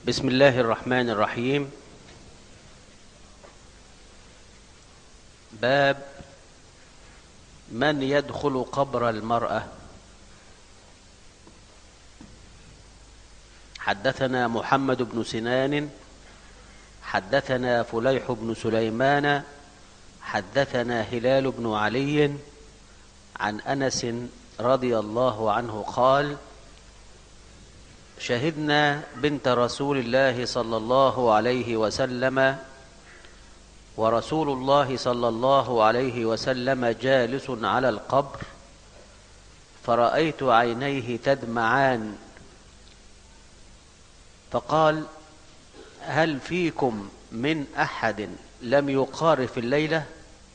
بسم الله الرحمن الرحيم باب من يدخل قبر المرأة حدثنا محمد بن سنان حدثنا فليح بن سليمان حدثنا هلال بن علي عن انس رضي الله عنه قال شهدنا بنت رسول الله صلى الله عليه وسلم ورسول الله صلى الله عليه وسلم جالس على القبر فرأيت عينيه تدمعان فقال هل فيكم من أحد لم يقارف الليلة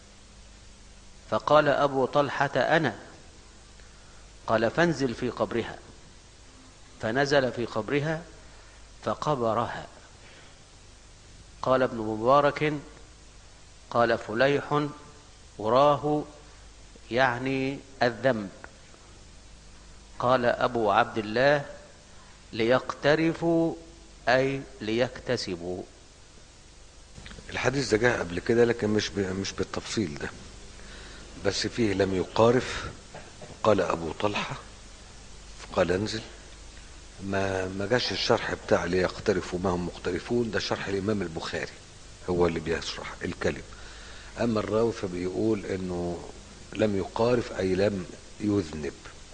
فقال أبو طلحة أنا قال فانزل في قبرها فنزل في قبرها فقبرها قال ابن مبارك قال فليح وراه يعني الذنب قال أبو عبد الله ليقترفوا أي ليكتسبوا الحديث ده جاء قبل كده لكن مش ب... مش بالتفصيل ده بس فيه لم يقارف قال ابو طلحه قال انزل ما ما جاش الشرح بتاع ليقترفوا ما هم مختلفون ده شرح الامام البخاري هو اللي بيشرح الكلم اما الراوي فبيقول انه لم يقارف اي لم يذنب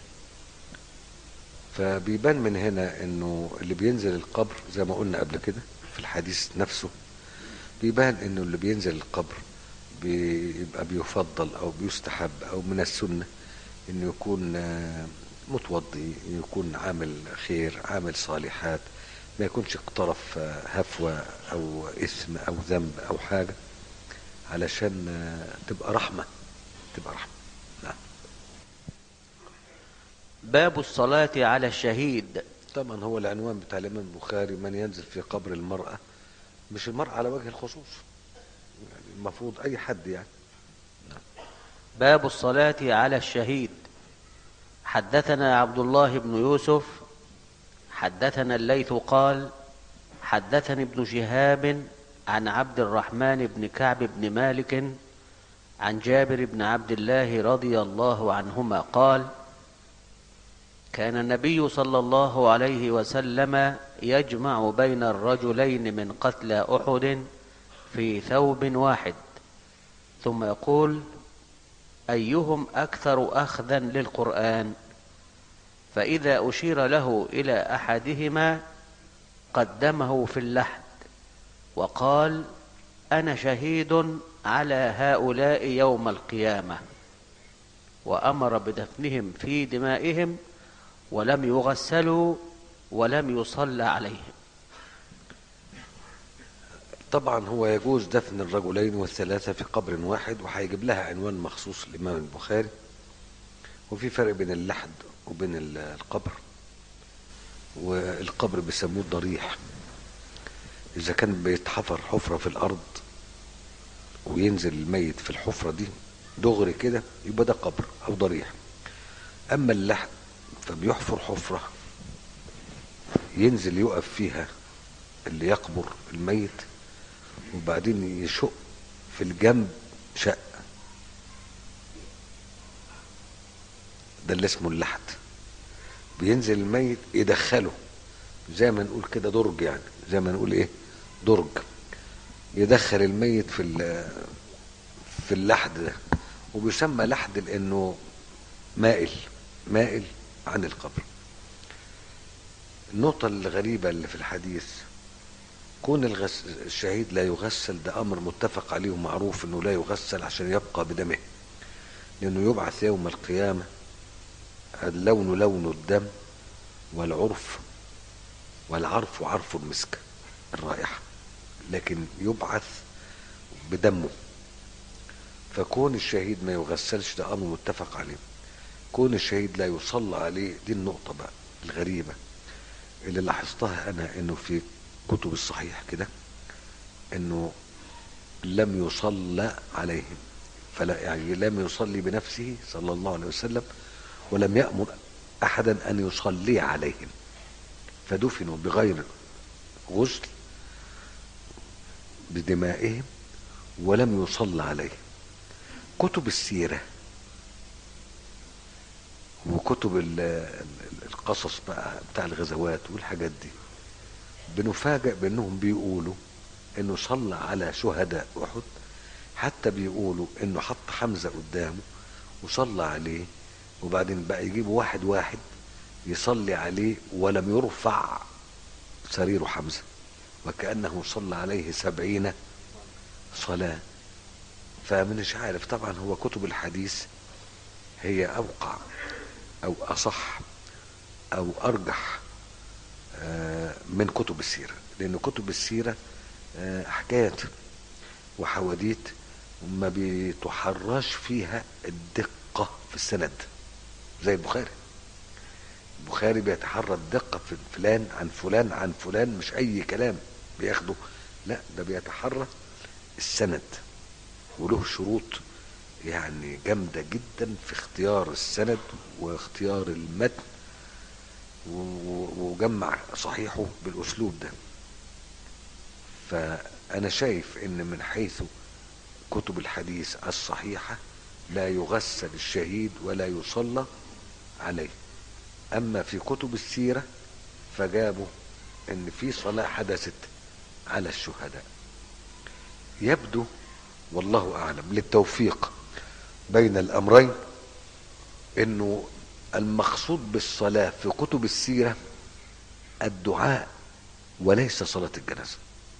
فبيبان من هنا انه اللي بينزل القبر زي ما قلنا قبل كده في الحديث نفسه بيبان انه اللي بينزل القبر بيبقى بيفضل او بيستحب او من السنة انه يكون متوضي يكون عامل خير عامل صالحات ما يكونش اقترف هفوة او اثم او ذنب او حاجة علشان تبقى رحمة تبقى رحمة نعم باب الصلاة على الشهيد طبعا هو العنوان بتاع الامام البخاري من ينزل في قبر المرأة مش المرأة على وجه الخصوص يعني المفروض اي حد يعني باب الصلاة على الشهيد حدثنا عبد الله بن يوسف حدثنا الليث قال حدثني ابن شهاب عن عبد الرحمن بن كعب بن مالك عن جابر بن عبد الله رضي الله عنهما قال كان النبي صلى الله عليه وسلم يجمع بين الرجلين من قتلى احد في ثوب واحد ثم يقول ايهم اكثر اخذا للقران فاذا اشير له الى احدهما قدمه في اللحد وقال انا شهيد على هؤلاء يوم القيامه وامر بدفنهم في دمائهم ولم يغسلوا ولم يصلى عليهم طبعا هو يجوز دفن الرجلين والثلاثة في قبر واحد وهيجيب لها عنوان مخصوص الإمام البخاري وفي فرق بين اللحد وبين القبر والقبر بيسموه ضريح إذا كان بيتحفر حفرة في الأرض وينزل الميت في الحفرة دي دغري كده يبقى ده قبر أو ضريح أما اللحد فبيحفر حفرة ينزل يقف فيها اللي يقبر الميت وبعدين يشق في الجنب شق ده اللي اسمه اللحد بينزل الميت يدخله زي ما نقول كده درج يعني زي ما نقول ايه درج يدخل الميت في في اللحد ده وبيسمى لحد لانه مائل مائل عن القبر النقطة الغريبة اللي في الحديث كون الغس... الشهيد لا يغسل ده أمر متفق عليه ومعروف أنه لا يغسل عشان يبقى بدمه لأنه يبعث يوم القيامة اللون لون الدم والعرف والعرف عرف المسك الرائحة لكن يبعث بدمه فكون الشهيد ما يغسلش ده أمر متفق عليه كون الشهيد لا يصلى عليه دي النقطة بقى الغريبة اللي لاحظتها أنا إنه في كتب الصحيح كده إنه لم يصلى عليهم فلا يعني لم يصلي بنفسه صلى الله عليه وسلم ولم يأمر أحدا أن يصلي عليهم فدفنوا بغير غسل بدمائهم ولم يصلى عليهم كتب السيرة وكتب ال- ال- القصص بقى بتاع الغزوات والحاجات دي بنفاجئ بانهم بيقولوا انه صلى على شهداء احد حتى بيقولوا انه حط حمزه قدامه وصلى عليه وبعدين بقى يجيبوا واحد واحد يصلي عليه ولم يرفع سرير حمزه وكانه صلى عليه سبعين صلاه فمش عارف طبعا هو كتب الحديث هي اوقع او اصح او ارجح آه، من كتب السيره لان كتب السيره آه، حكايات وحواديت ما بتحرش فيها الدقه في السند زي البخاري البخاري بيتحرى الدقه في فلان عن فلان عن فلان مش اي كلام بياخده لا ده بيتحرى السند وله شروط يعني جامده جدا في اختيار السند واختيار المتن و- و- وجمع صحيحه بالاسلوب ده فانا شايف ان من حيث كتب الحديث الصحيحه لا يغسل الشهيد ولا يصلى عليه اما في كتب السيره فجابوا ان في صلاه حدثت على الشهداء يبدو والله اعلم للتوفيق بين الامرين انه المقصود بالصلاه في كتب السيره الدعاء وليس صلاه الجنازه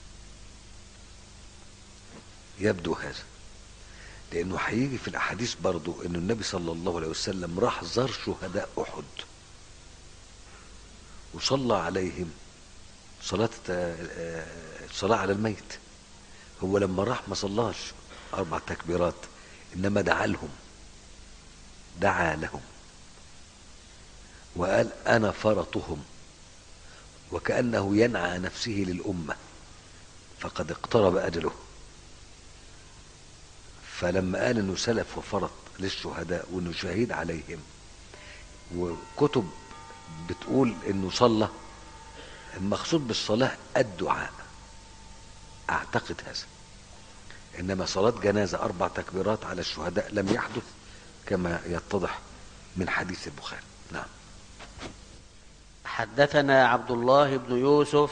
يبدو هذا لانه هيجي في الاحاديث برضو ان النبي صلى الله عليه وسلم راح زار شهداء احد وصلى عليهم صلاة آه، آه، الصلاة على الميت هو لما راح ما صلاش أربع تكبيرات إنما دعا لهم دعا لهم وقال أنا فرطهم وكأنه ينعى نفسه للأمة فقد اقترب أجله فلما قال انه سلف وفرط للشهداء وانه شهيد عليهم وكتب بتقول انه صلى المقصود بالصلاة الدعاء اعتقد هذا انما صلاة جنازة اربع تكبيرات على الشهداء لم يحدث كما يتضح من حديث البخاري نعم حدثنا عبد الله بن يوسف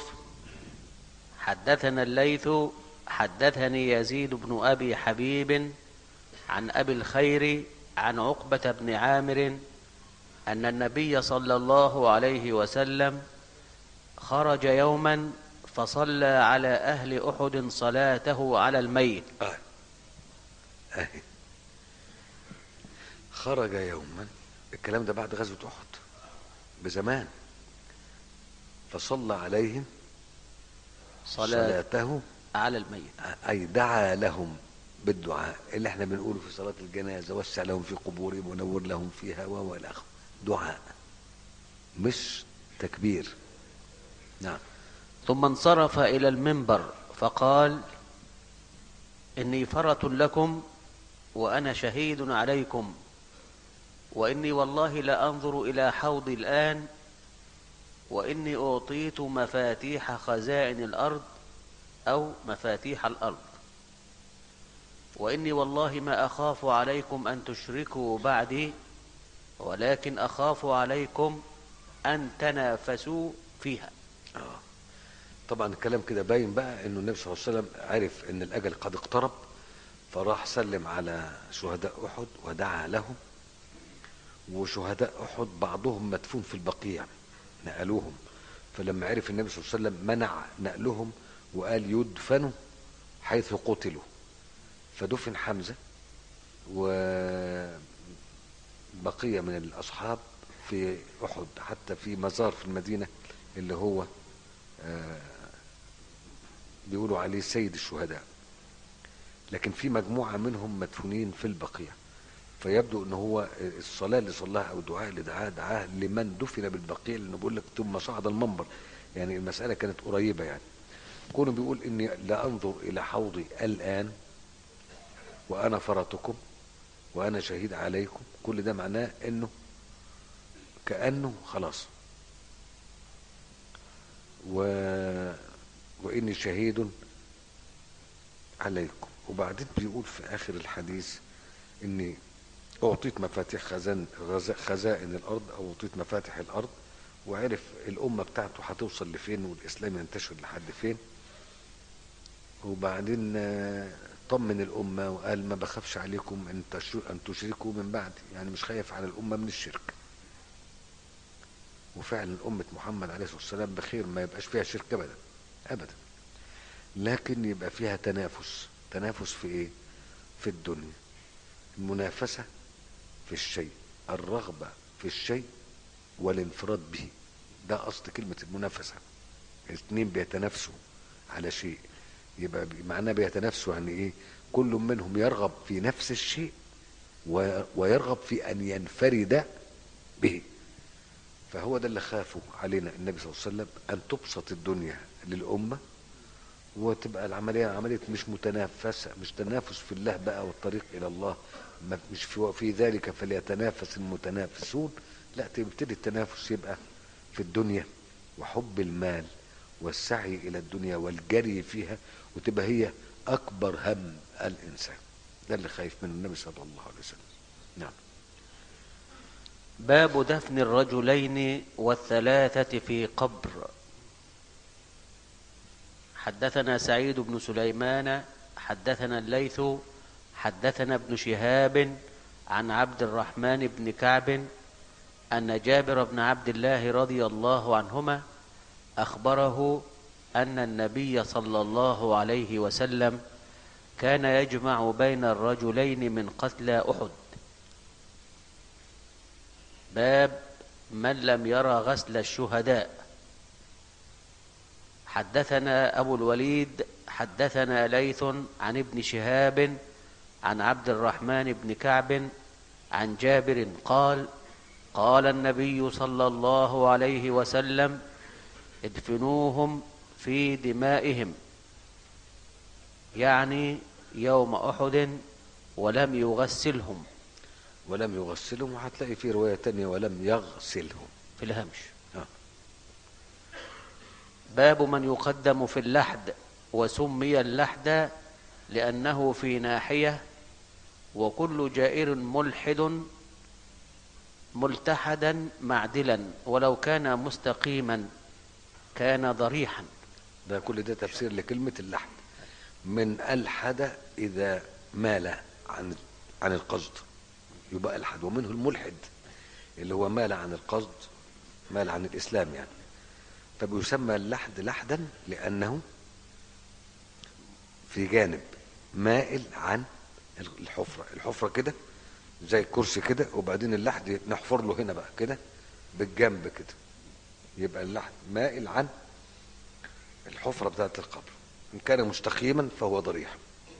حدثنا الليث حدثني يزيد بن ابي حبيب عن ابي الخير عن عقبه بن عامر ان النبي صلى الله عليه وسلم خرج يوما فصلى على اهل احد صلاته على الميت آه. أهي خرج يوما الكلام ده بعد غزوة أحد بزمان فصلى عليهم صلاة صلاته على الميت أي دعا لهم بالدعاء اللي احنا بنقوله في صلاة الجنازة وسع لهم في قبورهم ونور لهم فيها وهو إلى آخره دعاء مش تكبير نعم ثم انصرف الى المنبر فقال اني فرط لكم وانا شهيد عليكم واني والله لانظر الى حوضي الان واني اعطيت مفاتيح خزائن الارض او مفاتيح الارض واني والله ما اخاف عليكم ان تشركوا بعدي ولكن اخاف عليكم ان تنافسوا فيها آه. طبعا الكلام كده باين بقى انه النبي صلى الله عليه وسلم عرف ان الاجل قد اقترب فراح سلم على شهداء احد ودعا لهم وشهداء احد بعضهم مدفون في البقيع نقلوهم فلما عرف النبي صلى الله عليه وسلم منع نقلهم وقال يدفنوا حيث قتلوا فدفن حمزه وبقيه من الاصحاب في احد حتى في مزار في المدينه اللي هو آه، بيقولوا عليه سيد الشهداء لكن في مجموعة منهم مدفونين في البقيع فيبدو ان هو الصلاة اللي صلاها او الدعاء اللي دعاه دعاه لمن دفن بالبقيع لانه بيقول لك ثم صعد المنبر يعني المسألة كانت قريبة يعني كونه بيقول اني لا انظر الى حوضي الان وانا فرطكم وانا شهيد عليكم كل ده معناه انه كأنه خلاص وإني شهيد عليكم وبعدين بيقول في آخر الحديث إني أعطيت مفاتيح خزان غز- خزائن الأرض أو أعطيت مفاتيح الأرض وعرف الأمة بتاعته هتوصل لفين والإسلام ينتشر لحد فين وبعدين آه، طمن الأمة وقال ما بخافش عليكم أن تش- أن تشركوا من بعدي يعني مش خايف على الأمة من الشرك وفعلا أمة محمد عليه الصلاة والسلام بخير ما يبقاش فيها شرك أبدا أبدا لكن يبقى فيها تنافس تنافس في إيه في الدنيا المنافسة في الشيء الرغبة في الشيء والانفراد به ده أصل كلمة المنافسة الاثنين بيتنافسوا على شيء يبقى بي- معناه بيتنافسوا يعني ايه كل منهم يرغب في نفس الشيء و- ويرغب في ان ينفرد به فهو ده اللي خافوا علينا النبي صلى الله عليه وسلم ان تبسط الدنيا للامه وتبقى العمليه عمليه مش متنافسه مش تنافس في الله بقى والطريق الى الله ما- مش في, في ذلك فليتنافس المتنافسون لا تبتدي التنافس يبقى في الدنيا وحب المال والسعي الى الدنيا والجري فيها وتبقى هي اكبر هم الانسان ده اللي خايف منه النبي صلى الله عليه وسلم نعم باب دفن الرجلين والثلاثة في قبر حدثنا سعيد بن سليمان حدثنا الليث حدثنا ابن شهاب عن عبد الرحمن بن كعب أن جابر بن عبد الله رضي الله عنهما أخبره أن النبي صلى الله عليه وسلم كان يجمع بين الرجلين من قتلى أحد باب من لم يرى غسل الشهداء حدثنا أبو الوليد حدثنا ليث عن ابن شهاب عن عبد الرحمن بن كعب عن جابر قال قال النبي صلى الله عليه وسلم ادفنوهم في دمائهم يعني يوم أحد ولم يغسلهم ولم يغسلهم وهتلاقي في روايه تانية ولم يغسلهم في الهمش آه. باب من يقدم في اللحد وسمي اللحد لأنه في ناحية وكل جائر ملحد ملتحدا معدلا ولو كان مستقيما كان ضريحا ده كل ده تفسير لكلمة اللحد من ألحد إذا مال عن عن القصد يبقى ألحد ومنه الملحد اللي هو مال عن القصد مال عن الإسلام يعني فبيسمى اللحد لحدا لأنه في جانب مائل عن الحفرة الحفرة كده زي الكرسي كده وبعدين اللحد نحفر له هنا بقى كده بالجنب كده يبقى اللحد مائل عن الحفرة بتاعت القبر إن كان مستقيما فهو ضريح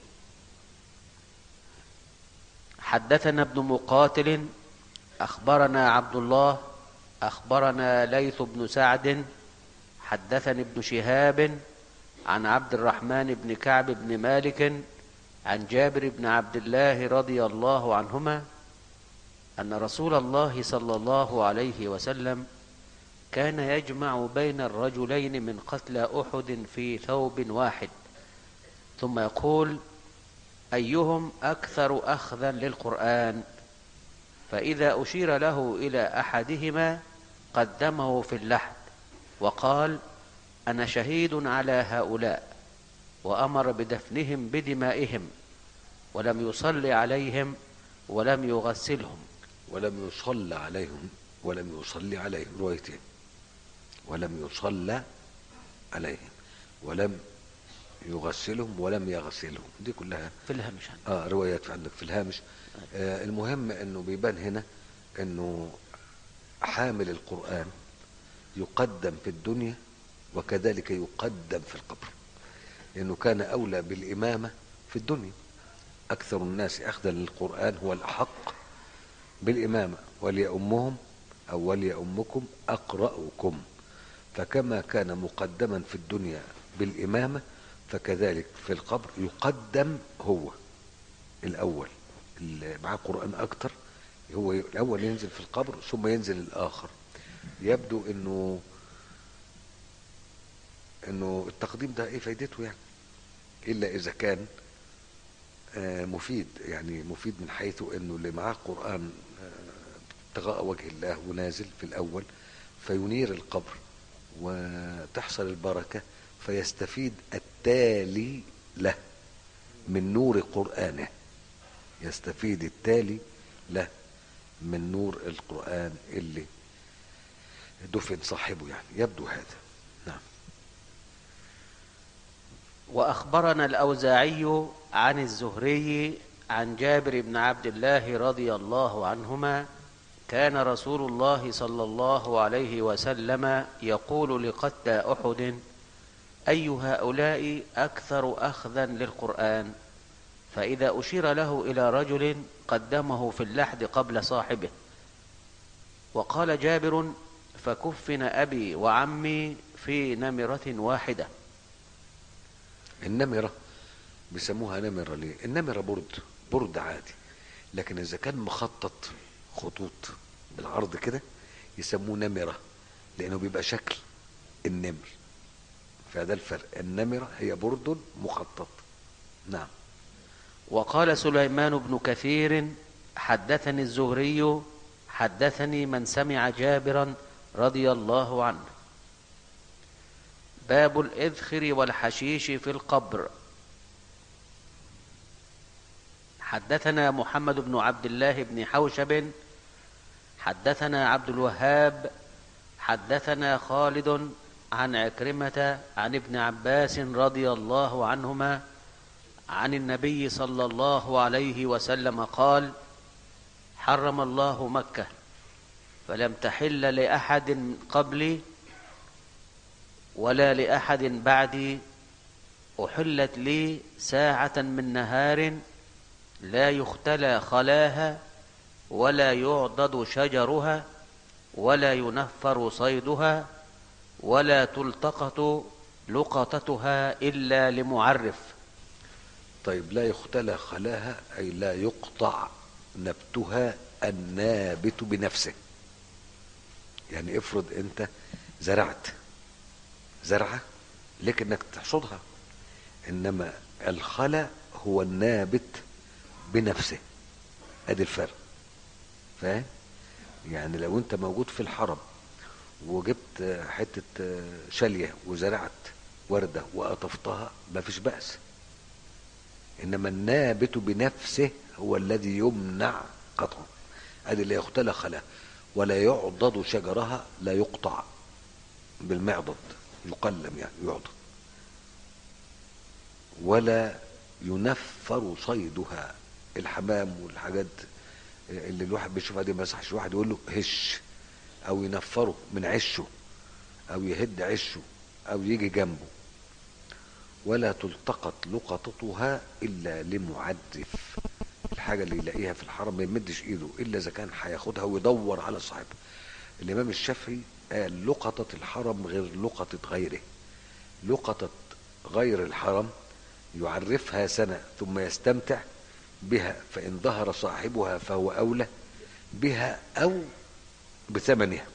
حدثنا ابن مقاتل أخبرنا عبد الله أخبرنا ليث بن سعد حدثني ابن شهاب عن عبد الرحمن بن كعب بن مالك عن جابر بن عبد الله رضي الله عنهما أن رسول الله صلى الله عليه وسلم كان يجمع بين الرجلين من قتلى أحد في ثوب واحد ثم يقول أيهم أكثر أخذا للقرآن فإذا أشير له إلى أحدهما قدمه في اللحد وقال أنا شهيد على هؤلاء وأمر بدفنهم بدمائهم ولم يصل عليهم ولم يغسلهم ولم يصلى عليهم ولم يصلي عليهم روايتين ولم يصلى عليهم ولم يغسلهم ولم يغسلهم دي كلها في الهمش اه روايات عندك في الهامش آه المهم انه بيبان هنا انه حامل القرآن يقدم في الدنيا وكذلك يقدم في القبر لأنه كان أولى بالإمامة في الدنيا أكثر الناس أخذا للقرآن هو الأحق بالإمامة وليأمهم أو وليأمكم أقرأكم فكما كان مقدما في الدنيا بالإمامة فكذلك في القبر يقدم هو الأول اللي معاه قرآن أكتر هو الأول ينزل في القبر ثم ينزل الآخر يبدو أنه انه التقديم ده ايه فايدته يعني الا اذا كان آه، مفيد يعني مفيد من حيث انه اللي معاه قرآن آه، ابتغاء وجه الله ونازل في الاول فينير القبر وتحصل البركة فيستفيد التالي له من نور قرآنه يستفيد التالي له من نور القرآن اللي دفن صاحبه يعني يبدو هذا نعم وأخبرنا الأوزاعي عن الزهري عن جابر بن عبد الله رضي الله عنهما كان رسول الله صلى الله عليه وسلم يقول لقتلى أحد أي هؤلاء أكثر أخذا للقرآن فإذا أشير له إلى رجل قدمه في اللحد قبل صاحبه وقال جابر فكفن أبي وعمي في نمرة واحدة النمرة بيسموها نمرة ليه النمرة برد برد عادي لكن إذا كان مخطط خطوط بالعرض كده يسموه نمرة لأنه بيبقى شكل النمر فده الفرق النمرة هي برد مخطط نعم وقال سليمان بن كثير حدثني الزهري حدثني من سمع جابرا رضي الله عنه باب الإذخر والحشيش في القبر حدثنا محمد بن عبد الله بن حوشب حدثنا عبد الوهاب حدثنا خالد عن عكرمة عن ابن عباس رضي الله عنهما عن النبي صلى الله عليه وسلم قال حرم الله مكة فلم تحل لأحد قبلي ولا لأحد بعدي أحلت لي ساعة من نهار لا يختلى خلاها ولا يعضد شجرها ولا ينفر صيدها ولا تلتقط لقطتها إلا لمعرف طيب لا يختلى خلاها أي لا يقطع نبتها النابت بنفسه يعني افرض انت زرعت زرعة لك انك تحصدها انما الخلا هو النابت بنفسه ادي الفرق فاهم يعني لو انت موجود في الحرم وجبت حتة شالية وزرعت وردة وقطفتها ما فيش بأس انما النابت بنفسه هو الذي يمنع قطعه ادي اللي يختلى خلا ولا يعضد شجرها لا يقطع بالمعضد يقلم يعني يعضد ولا ينفر صيدها الحمام والحاجات اللي الواحد بيشوفها دي ما يصحش واحد يقول له هش او ينفره من عشه او يهد عشه او يجي جنبه ولا تلتقط لقطتها الا لمعدف الحاجة اللي يلاقيها في الحرم ما يمدش ايده الا اذا كان هياخدها ويدور على صاحبها الامام الشافعي قال لقطة الحرم غير لقطة غيره لقطة غير الحرم يعرفها سنة ثم يستمتع بها فإن ظهر صاحبها فهو أولى بها أو بثمنها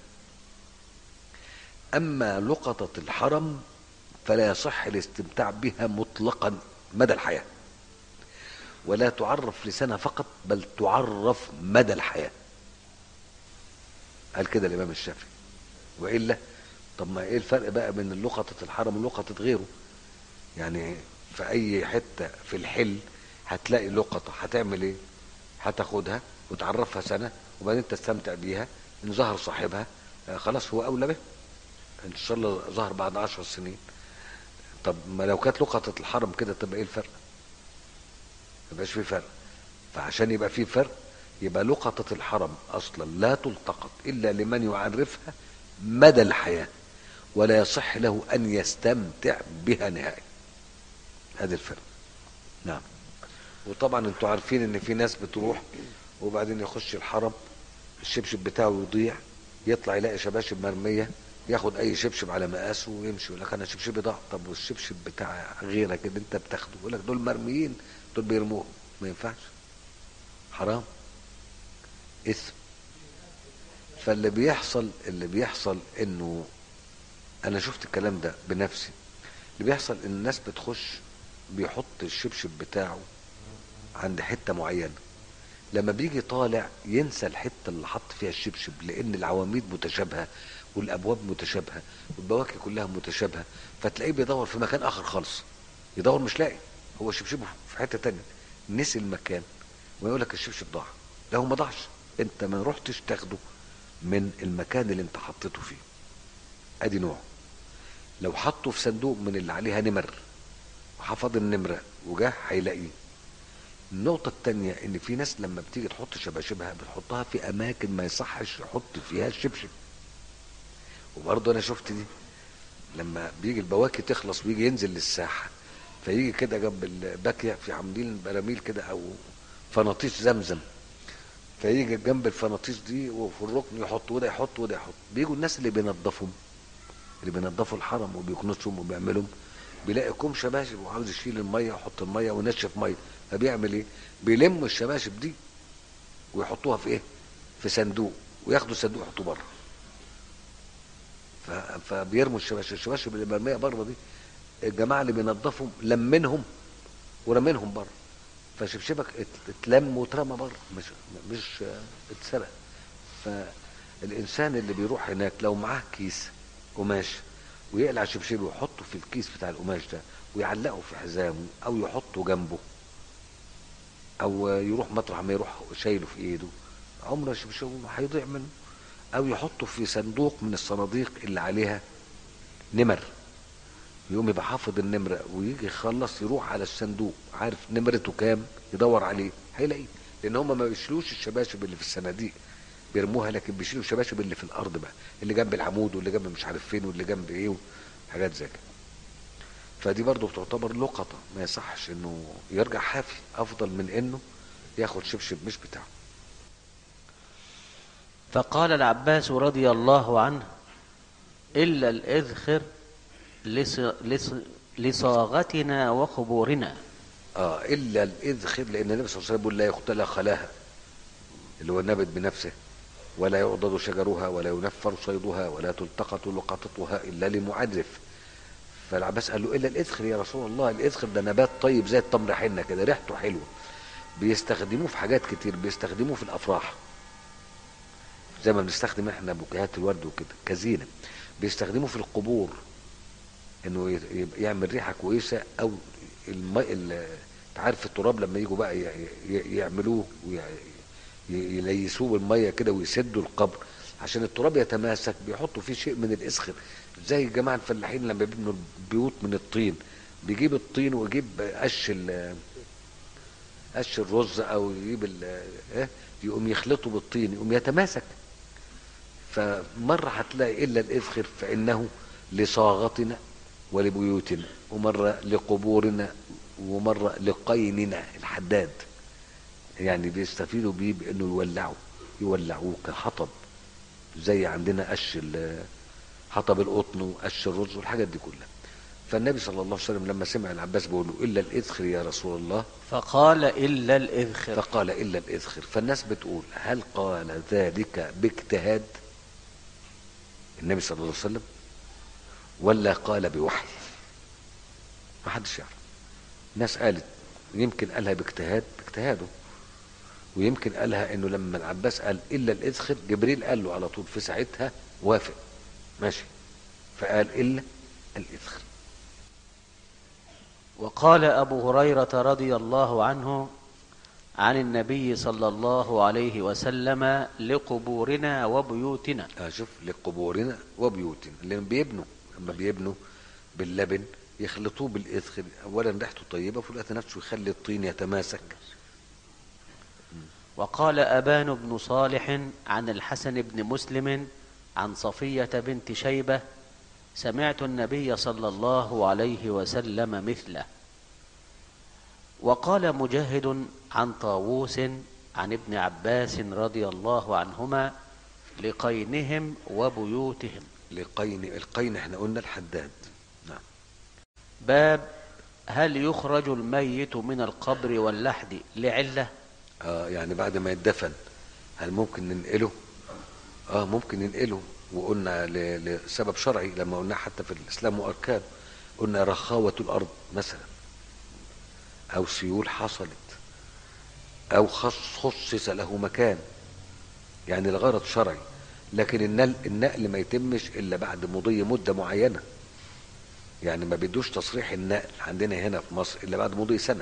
أما لقطة الحرم فلا يصح الاستمتاع بها مطلقا مدى الحياة ولا تعرف لسنة فقط بل تعرف مدى الحياة قال كده الإمام الشافعي وإلا طب ما إيه الفرق بقى بين لقطة الحرم ولقطة غيره يعني في أي حتة في الحل هتلاقي لقطة هتعمل إيه هتاخدها وتعرفها سنة وبعدين تستمتع بيها إن ظهر صاحبها آه خلاص هو أولى به إن شاء الله ظهر بعد عشر سنين طب ما لو كانت لقطة الحرم كده تبقى إيه الفرق ما يبقاش في فرق فعشان يبقى في فرق يبقى لقطة الحرم أصلا لا تلتقط إلا لمن يعرفها مدى الحياة ولا يصح له أن يستمتع بها نهائي هذا الفرق نعم وطبعا انتوا عارفين ان في ناس بتروح وبعدين يخش الحرم الشبشب بتاعه يضيع يطلع يلاقي شباشب مرميه ياخد اي شبشب على مقاسه ويمشي يقول لك انا شبشبي ضاع طب والشبشب بتاع غيرك اللي انت بتاخده يقول لك دول مرميين دول بيرموهم ما ينفعش حرام اثم فاللي بيحصل اللي بيحصل انه انا شفت الكلام ده بنفسي اللي بيحصل ان الناس بتخش بيحط الشبشب بتاعه عند حته معينه لما بيجي طالع ينسى الحته اللي حط فيها الشبشب لان العواميد متشابهه والابواب متشابهه والبواكي كلها متشابهه فتلاقيه بيدور في مكان اخر خالص يدور مش لاقي هو شبشبه في حته تانية نسي المكان ويقول لك الشبشب ضاع لا هو ما ضاعش انت ما رحتش تاخده من المكان اللي انت حطيته فيه ادي نوع لو حطه في صندوق من اللي عليها نمر وحفظ النمرة وجاه هيلاقيه النقطة التانية ان في ناس لما بتيجي تحط شباشبها بتحطها في اماكن ما يصحش يحط فيها الشبشب وبرضه انا شفت دي لما بيجي البواكي تخلص ويجي ينزل للساحة فيجي كده جنب الباكية في عاملين براميل كده او فناطيش زمزم فيجي جنب الفناطيش دي وفي الركن يحط وده يحط وده يحط بيجوا الناس اللي بينظفهم اللي بينظفوا الحرم وبيكنسهم وبيعملهم بيلاقي كوم شباشب وعاوز يشيل الميه ويحط الميه وينشف ميه فبيعمل ايه؟ بيلم الشباشب دي ويحطوها في ايه؟ في صندوق وياخدوا الصندوق يحطوه بره ف- فبيرموا الشباشب الشباشب اللي مرميه بره دي الجماعه اللي بينظفوا لمنهم ورمينهم بره فشبشبك ات- اتلم واترمى بره مش مش اه، اتسرق فالانسان اللي بيروح هناك لو معاه كيس قماش ويقلع شبشبه ويحطه في الكيس بتاع القماش ده ويعلقه في حزامه او يحطه جنبه او يروح مطرح ما يروح شايله في ايده عمره شبشبه ما هيضيع منه او يحطه في صندوق من الصناديق اللي عليها نمر يقوم يبقى حافظ النمرة ويجي يخلص يروح على الصندوق عارف نمرته كام يدور عليه هيلاقيه لان هم ما بيشيلوش الشباشب اللي في الصناديق بيرموها لكن بيشيلوا الشباشب اللي في الارض بقى اللي جنب العمود واللي جنب مش عارف فين واللي جنب ايه حاجات زي كده فدي برضه بتعتبر لقطة ما يصحش انه يرجع حافي افضل من انه ياخد شبشب مش بتاعه فقال العباس رضي الله عنه إلا الإذخر لص... لص... لصاغتنا وقبورنا اه الا الاذخر لان النبي صلى الله عليه وسلم بيقول لا يقتل خلاها اللي هو النبت بنفسه ولا يعضد شجرها ولا ينفر صيدها ولا تلتقط لقطتها الا لمعرف فالعباس قال له الا الاذخر يا رسول الله الاذخر ده نبات طيب زي التمر حنه كده ريحته حلوه بيستخدموه في حاجات كتير بيستخدموه في الافراح زي ما بنستخدم احنا بوكيهات الورد وكده كزينه بيستخدموه في القبور انه ي- ي- يعمل ريحه كويسه او الماء انت عارف التراب لما يجوا بقى ي- ي- يعملوه وي- ي- يليسوه بالميه كده ويسدوا القبر عشان التراب يتماسك بيحطوا فيه شيء من الاسخر زي الجماعه الفلاحين لما بيبنوا البيوت من الطين بيجيب الطين ويجيب قش ال- قش الرز او يجيب ال- إيه؟ يقوم يخلطه بالطين يقوم يتماسك فمرة هتلاقي إلا الإذخر فإنه لصاغتنا ولبيوتنا ومرة لقبورنا ومرة لقيننا الحداد يعني بيستفيدوا بيه بأنه يولعوا يولعوه كحطب زي عندنا قش ال- حطب القطن وقش الرز والحاجات دي كلها فالنبي صلى الله عليه وسلم لما سمع العباس بيقول له إلا الإذخر يا رسول الله فقال إلا الإذخر فقال إلا الإذخر فالناس بتقول هل قال ذلك باجتهاد النبي صلى الله عليه وسلم ولا قال بوحي ما حدش يعرف ناس قالت يمكن قالها باجتهاد باجتهاده ويمكن قالها انه لما العباس قال الا الاذخر جبريل قال له على طول في ساعتها وافق ماشي فقال الا الاذخر وقال أبو هريرة رضي الله عنه عن النبي صلى الله عليه وسلم لقبورنا وبيوتنا آه شوف لقبورنا وبيوتنا لان بيبنوا لما بيبنوا باللبن يخلطوه بالاذخر اولا ريحته طيبه في الوقت نفسه يخلي الطين يتماسك وقال أبان بن صالح عن الحسن بن مسلم عن صفية بنت شيبة سمعت النبي صلى الله عليه وسلم مثله وقال مجاهد عن طاووس عن ابن عباس رضي الله عنهما لقينهم وبيوتهم لقين القين احنا قلنا الحداد نعم باب هل يخرج الميت من القبر واللحد لعله اه يعني بعد ما يدفن هل ممكن ننقله اه ممكن ننقله وقلنا ل- لسبب شرعي لما قلنا حتى في الاسلام واركان قلنا رخاوة الأرض مثلا أو سيول حصلت أو خص خصص له مكان يعني الغرض شرعي لكن النقل, النقل ما يتمش إلا بعد مضي مدة معينة يعني ما بيدوش تصريح النقل عندنا هنا في مصر إلا بعد مضي سنة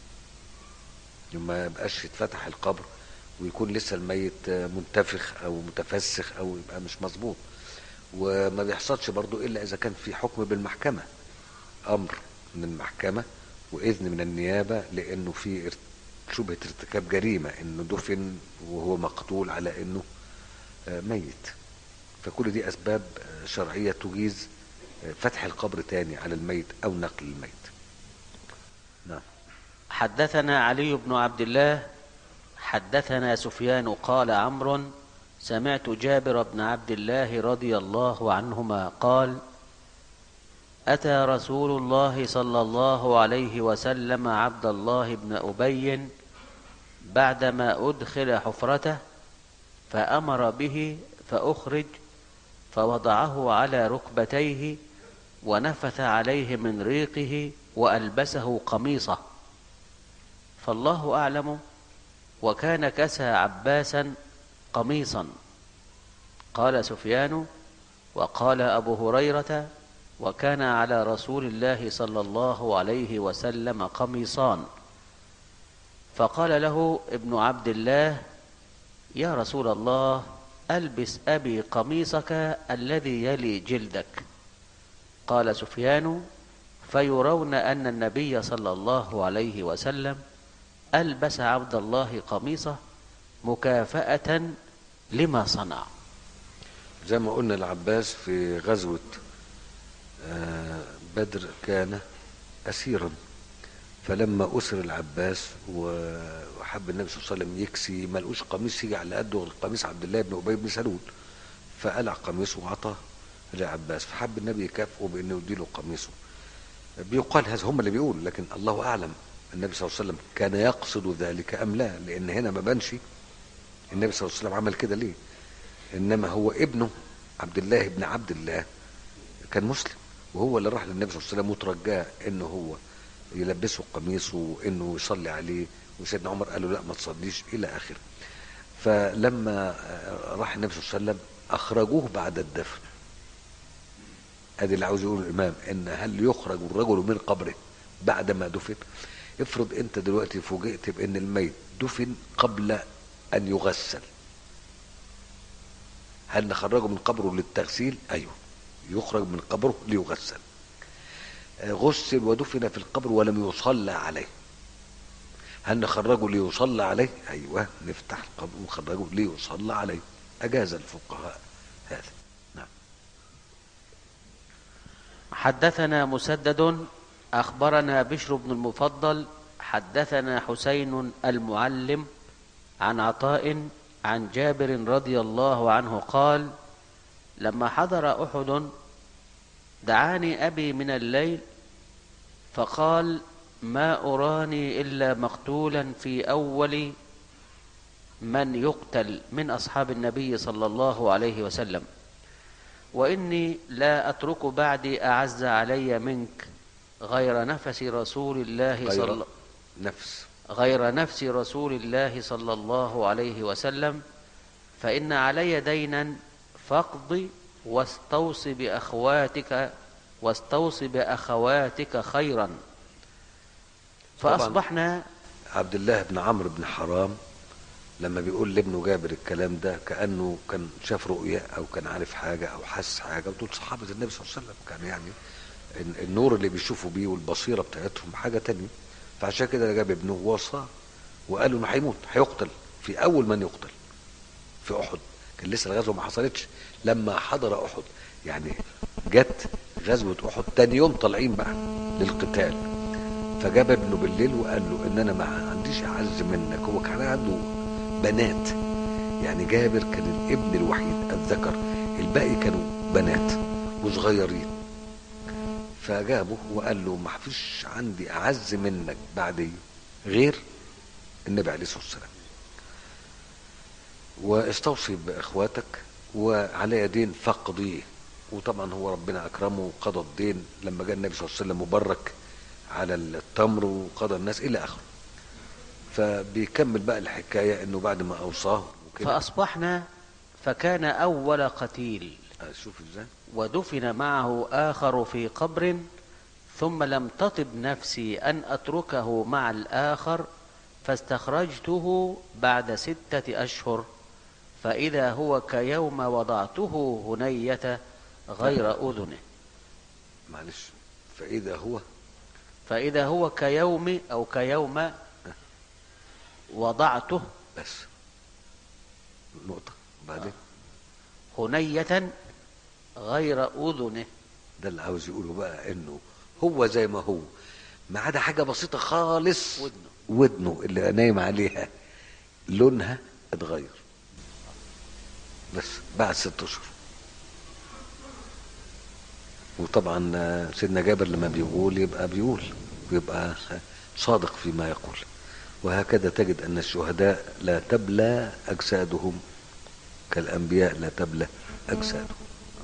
ما يبقاش يتفتح القبر ويكون لسه الميت منتفخ او متفسخ او يبقى مش مظبوط وما بيحصلش برضو الا اذا كان في حكم بالمحكمه امر من المحكمه واذن من النيابه لانه في شبهه ارتكاب جريمه انه دفن وهو مقتول على انه ميت فكل دي اسباب شرعيه تجيز فتح القبر تاني على الميت او نقل الميت نعم حدثنا علي بن عبد الله حدثنا سفيان قال عمرو سمعت جابر بن عبد الله رضي الله عنهما قال اتى رسول الله صلى الله عليه وسلم عبد الله بن ابي بعدما ادخل حفرته فامر به فاخرج فوضعه على ركبتيه ونفث عليه من ريقه والبسه قميصه فالله اعلم وكان كسى عباسا قميصا قال سفيان وقال ابو هريره وكان على رسول الله صلى الله عليه وسلم قميصان فقال له ابن عبد الله يا رسول الله البس ابي قميصك الذي يلي جلدك قال سفيان فيرون ان النبي صلى الله عليه وسلم البس عبد الله قميصه مكافاه لما صنع زي ما قلنا العباس في غزوة بدر كان أسيرا فلما أسر العباس وحب النبي صلى الله عليه وسلم يكسي ما لقوش قميص يجي على قده قميص عبد الله بن أبي بن سلول فقلع قميصه وعطاه للعباس فحب النبي يكافئه بأنه يديله قميصه بيقال هذا هم اللي بيقول لكن الله أعلم النبي صلى الله عليه وسلم كان يقصد ذلك أم لا لأن هنا ما بانش النبي صلى الله عليه وسلم عمل كده ليه انما هو ابنه عبد الله بن عبد الله كان مسلم وهو اللي راح للنبي صلى الله عليه وسلم وترجاه انه هو يلبسه قميصه وانه يصلي عليه وسيدنا عمر قال له لا ما تصليش الى اخره فلما راح النبي صلى الله عليه وسلم اخرجوه بعد الدفن ادي اللي عاوز يقول الامام ان هل يخرج الرجل من قبره بعد ما دفن افرض انت دلوقتي فوجئت بان الميت دفن قبل ان يغسل هل نخرجه من قبره للتغسيل ايوه يخرج من قبره ليغسل غسل ودفن في القبر ولم يصلى عليه هل نخرجه ليصلى عليه ايوه نفتح القبر ونخرجه ليصلى عليه اجاز الفقهاء هذا نعم حدثنا مسدد اخبرنا بشر بن المفضل حدثنا حسين المعلم عن عطاء عن جابر رضي الله عنه قال لما حضر احد دعاني ابي من الليل فقال ما اراني الا مقتولا في اول من يقتل من اصحاب النبي صلى الله عليه وسلم واني لا اترك بعدي اعز علي منك غير نفس رسول الله صلى غير نفس غير نفس رسول الله صلى الله عليه وسلم فإن علي دينا فاقض واستوص بأخواتك واستوص بأخواتك خيرا فأصبحنا عبد الله بن عمرو بن حرام لما بيقول لابنه جابر الكلام ده كانه كان شاف رؤيه او كان عارف حاجه او حس حاجه ودول صحابه النبي صلى الله عليه وسلم كان يعني النور اللي بيشوفوا بيه والبصيره بتاعتهم حاجه تانية فعشان كده جاب ابنه ووصاه وقال له انه هيموت هيقتل في اول من يقتل في احد كان لسه الغزوه ما حصلتش لما حضر احد يعني جت غزوه احد تاني يوم طالعين بقى للقتال فجاب ابنه بالليل وقال له ان انا ما عنديش اعز منك هو كان عنده بنات يعني جابر كان الابن الوحيد الذكر الباقي كانوا بنات وصغيرين فجابه وقال له ما فيش عندي اعز منك بعدي غير النبي عليه الصلاه والسلام واستوصي باخواتك وعلى يدين فقضيه وطبعا هو ربنا اكرمه وقضى الدين لما جاء النبي صلى الله عليه وسلم مبرك على التمر وقضى الناس الى اخره فبيكمل بقى الحكايه انه بعد ما اوصاه وكده فأصبحنا فكان أول قتيل آه، شوف ازاي ودفن معه آخر في قبر ثم لم تطب نفسي أن أتركه مع الآخر فاستخرجته بعد ستة أشهر فإذا هو كيوم وضعته هنية غير أذنه معلش فاذا هو فإذا هو كيوم أو كيوم وضعته بس نقطه بعدين هنية غير أذنه ده اللي عاوز يقوله بقى انه هو زي ما هو ما عدا حاجه بسيطه خالص ودنه. ودنه اللي نايم عليها لونها اتغير بس بعد ست اشهر وطبعا آه، سيدنا جابر لما بيقول يبقى بيقول ويبقى صادق فيما يقول وهكذا تجد ان الشهداء لا تبلى اجسادهم كالانبياء لا تبلى اجسادهم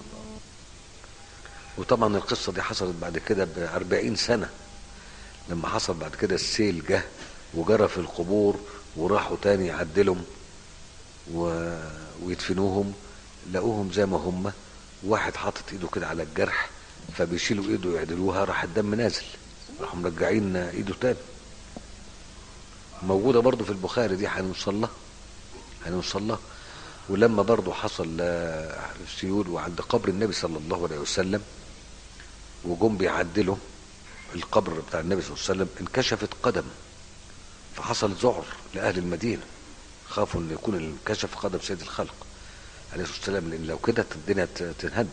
وطبعا القصة دي حصلت بعد كده بأربعين سنة لما حصل بعد كده السيل جه وجرى في القبور وراحوا تاني يعدلهم و... ويدفنوهم لقوهم زي ما هم واحد حاطط ايده كده على الجرح فبيشيلوا ايده يعدلوها راح الدم نازل راحوا مرجعين ايده تاني موجودة برضو في البخاري دي هنوصل لها هنوصل لها ولما برضو حصل آه، سيول وعند قبر النبي صلى الله عليه وسلم وجم بيعدلوا القبر بتاع النبي صلى الله عليه وسلم انكشفت قدم فحصل ذعر لأهل المدينة خافوا ان يكون انكشف قدم سيد الخلق عليه الصلاة والسلام لأن لو كده الدنيا ت- تنهد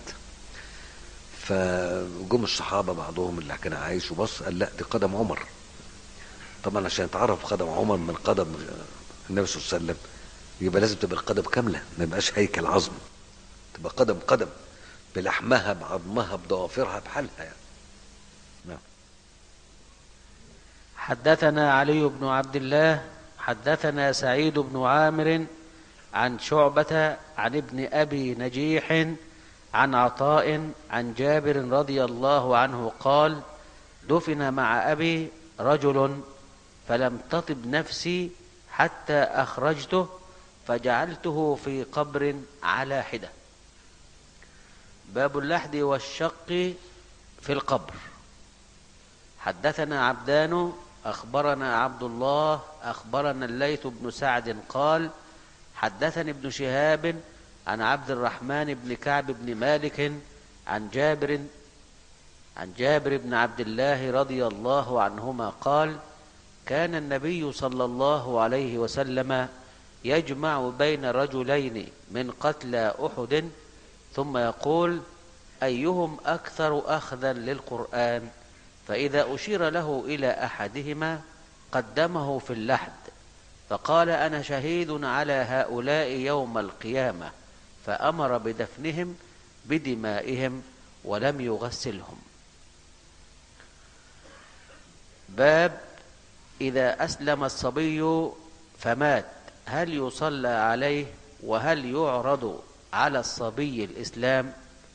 فجم الصحابة بعضهم اللي كان عايش وبص قال لا دي قدم عمر طبعا عشان يتعرف قدم عمر من قدم النبي صلى الله عليه وسلم يبقى لازم تبقى القدم كاملة ما يبقاش هيكل عظم تبقى قدم قدم بلحمها بعظمها بضوافرها بحالها يعني نعم حدثنا علي بن عبد الله حدثنا سعيد بن عامر عن شعبة عن ابن أبي نجيح عن عطاء عن جابر رضي الله عنه قال دفن مع أبي رجل فلم تطب نفسي حتى أخرجته فجعلته في قبر على حدة باب اللحد والشق في القبر حدثنا عبدان أخبرنا عبد الله أخبرنا الليث بن سعد قال حدثني ابن شهاب عن عبد الرحمن بن كعب بن مالك عن جابر عن جابر بن عبد الله رضي الله عنهما قال كان النبي صلى الله عليه وسلم يجمع بين رجلين من قتلى أحد ثم يقول أيهم أكثر أخذا للقرآن فإذا أشير له إلى أحدهما قدمه في اللحد فقال أنا شهيد على هؤلاء يوم القيامة فأمر بدفنهم بدمائهم ولم يغسلهم باب إذا أسلم الصبي فمات هل يصلى عليه وهل يعرض على الصبي الإسلام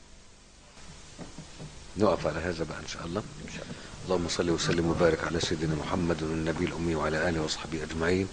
نقف على هذا بقى ان شاء الله اللهم صل وسلم وبارك على سيدنا محمد النبي الامي وعلى اله وصحبه اجمعين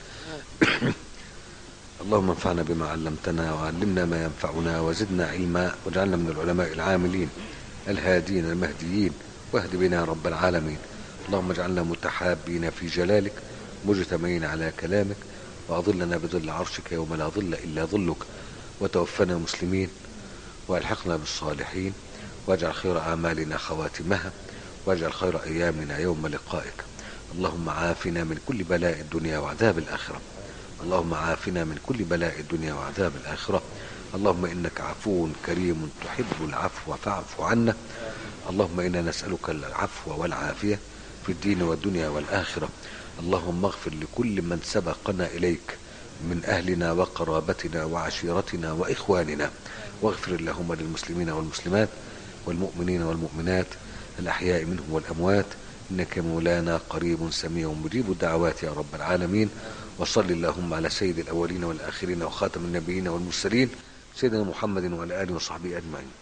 اللهم انفعنا بما علمتنا وعلمنا ما ينفعنا وزدنا علما واجعلنا من العلماء العاملين الهادين المهديين واهد بنا يا رب العالمين اللهم اجعلنا متحابين في جلالك مجتمعين على كلامك واظلنا بظل عرشك يوم لا ظل الا ظلك وتوفنا مسلمين والحقنا بالصالحين واجعل خير اعمالنا خواتمها واجعل خير ايامنا يوم لقائك اللهم عافنا من كل بلاء الدنيا وعذاب الاخره اللهم عافنا من كل بلاء الدنيا وعذاب الاخره اللهم انك عفو كريم تحب العفو فاعف عنا اللهم انا نسالك العفو والعافيه في الدين والدنيا والاخره اللهم اغفر لكل من سبقنا اليك من اهلنا وقرابتنا وعشيرتنا واخواننا واغفر اللهم للمسلمين والمسلمات والمؤمنين والمؤمنات الأحياء منهم والأموات إنك مولانا قريب سميع مجيب الدعوات يا رب العالمين وصل اللهم على سيد الأولين والآخرين وخاتم النبيين والمرسلين سيدنا محمد وعلى آله وصحبه أجمعين